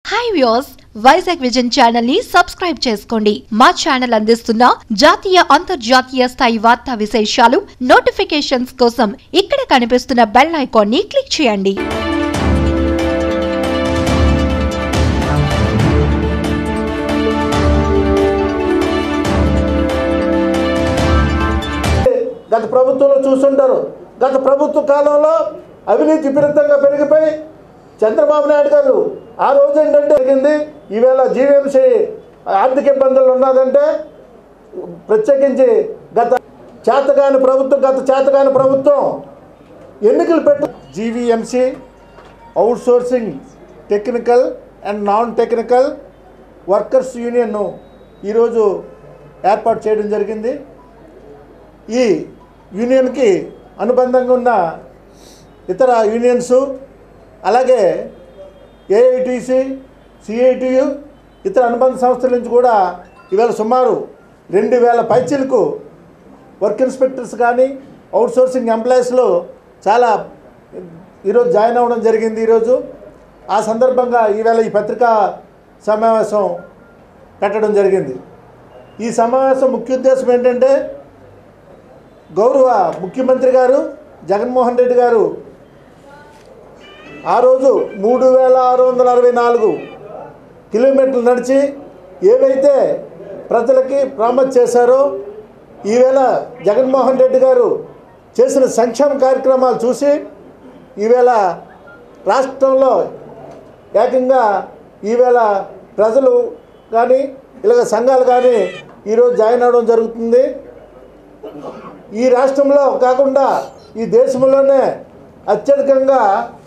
hi views Vizag vision channel ని subscribe చేసుకోండి మా ఛానల్ అందిస్తున్న జాతీయ అంతర్జాతీయ స్థాయి వార్తా విశేషాలు నోటిఫికేషన్స్ కోసం ఇక్కడ కనిపిస్తున్న బెల్ ఐకాన్ ని క్లిక్ చేయండి గత ప్రభుత్వంలో చూస్తుంటారు గత ప్రభుత్వ కాలంలో అవినీతి విపరీతంగా పెరిగిపోయి చంద్రబాబు నాయుడు గారు ఆ రోజు ఏంటంటే జరిగింది ఈవేళ జీవీఎంసీ ఆర్థిక ఇబ్బందులు ఉన్నదంటే ప్రత్యేకించి గత చేతగాని ప్రభుత్వం గత చేతగాని ప్రభుత్వం ఎన్నికలు పెట్టు GVMC outsourcing technical and non technical workers యూనియన్ను ఈరోజు ఏర్పాటు చేయడం జరిగింది ఈ యూనియన్కి అనుబంధంగా ఉన్న ఇతర యూనియన్స్ అలాగే ఏఐటీసీ సిఐటియు ఇతర అనుబంధ సంస్థల నుంచి కూడా ఇవాళ సుమారు రెండు వేల పైచీలకు వర్క్ ఇన్స్పెక్టర్స్ కానీ అవుట్సోర్సింగ్ ఎంప్లాయీస్లో చాలా ఈరోజు జాయిన్ అవ్వడం జరిగింది ఈరోజు ఆ సందర్భంగా ఈవేళ ఈ పత్రికా సమావేశం పెట్టడం జరిగింది ఈ సమావేశం ముఖ్య ఉద్దేశం ఏంటంటే గౌరవ ముఖ్యమంత్రి గారు జగన్మోహన్ రెడ్డి గారు ఆ రోజు మూడు వేల ఆరు వందల అరవై నాలుగు కిలోమీటర్లు నడిచి ఏవైతే ప్రజలకి ప్రామత్ చేశారో ఈవేళ జగన్మోహన్ రెడ్డి గారు చేసిన సంక్షేమ కార్యక్రమాలు చూసి ఈవేళ రాష్ట్రంలో ఏకంగా ఈవేళ ప్రజలు కానీ ఇలాగ సంఘాలు కానీ ఈరోజు జాయిన్ అవ్వడం జరుగుతుంది ఈ రాష్ట్రంలో కాకుండా ఈ దేశంలోనే అత్యధికంగా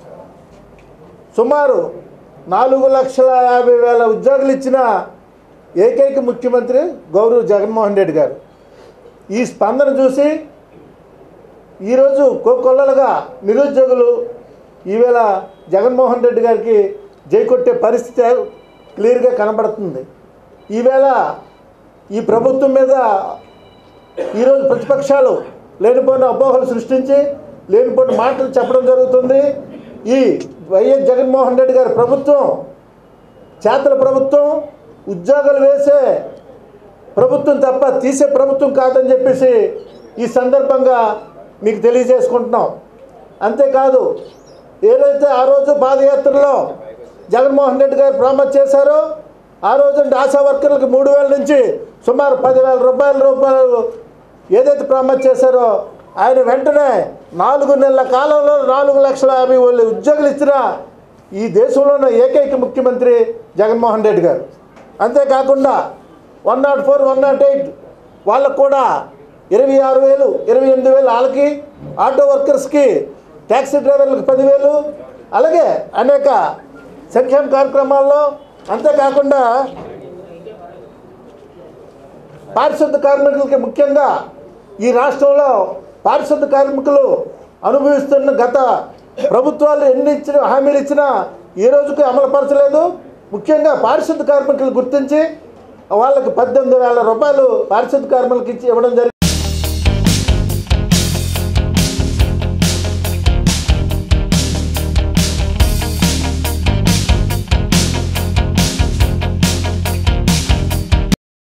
సుమారు నాలుగు లక్షల యాభై వేల ఉద్యోగులు ఇచ్చిన ఏకైక ముఖ్యమంత్రి గౌరవ్ జగన్మోహన్ రెడ్డి గారు ఈ స్పందన చూసి ఈరోజు కోకొల్లలుగా నిరుద్యోగులు ఈవేళ జగన్మోహన్ రెడ్డి గారికి జై కొట్టే పరిస్థితి క్లియర్గా కనబడుతుంది ఈవేళ ఈ ప్రభుత్వం మీద ఈరోజు ప్రతిపక్షాలు లేనిపోయిన అపోహలు సృష్టించి లేనిపోయిన మాటలు చెప్పడం జరుగుతుంది ఈ వైఎస్ జగన్మోహన్ రెడ్డి గారి ప్రభుత్వం చేతల ప్రభుత్వం ఉద్యోగాలు వేసే ప్రభుత్వం తప్ప తీసే ప్రభుత్వం కాదని చెప్పేసి ఈ సందర్భంగా మీకు తెలియజేసుకుంటున్నాం అంతేకాదు ఏదైతే ఆ రోజు పాదయాత్రలో జగన్మోహన్ రెడ్డి గారు ప్రామత్ చేశారో ఆ రోజు ఆశా వర్కర్లకు మూడు వేల నుంచి సుమారు పదివేల రూపాయల రూపాయలు ఏదైతే ప్రామత్ చేశారో ఆయన వెంటనే నాలుగు నెలల కాలంలో నాలుగు లక్షల యాభై వేల ఉద్యోగులు ఇచ్చిన ఈ దేశంలో ఉన్న ఏకైక ముఖ్యమంత్రి జగన్మోహన్ రెడ్డి గారు అంతేకాకుండా one nought four one nought eight వాళ్ళకు కూడా ఇరవై ఆరు వేలు ఇరవై ఎనిమిది వేలు వాళ్ళకి ఆటో వర్కర్స్కి ట్యాక్సీ డ్రైవర్లకు పదివేలు అలాగే అనేక సంక్షేమ కార్యక్రమాల్లో అంతేకాకుండా పారిశుద్ధ కార్మికులకి ముఖ్యంగా ఈ రాష్ట్రంలో పారిశుద్ధ కార్మికులు అనుభవిస్తున్న గత ప్రభుత్వాలు ఎన్ని ఇచ్చిన హామీలు ఇచ్చినా ఈ రోజుకి అమలుపరచలేదు ముఖ్యంగా పారిశుద్ధ కార్మికులు గుర్తించి వాళ్ళకి పద్దెనిమిది వేల రూపాయలు పారిశుద్ధ కార్మికులకి ఇచ్చి ఇవ్వడం జరిగింది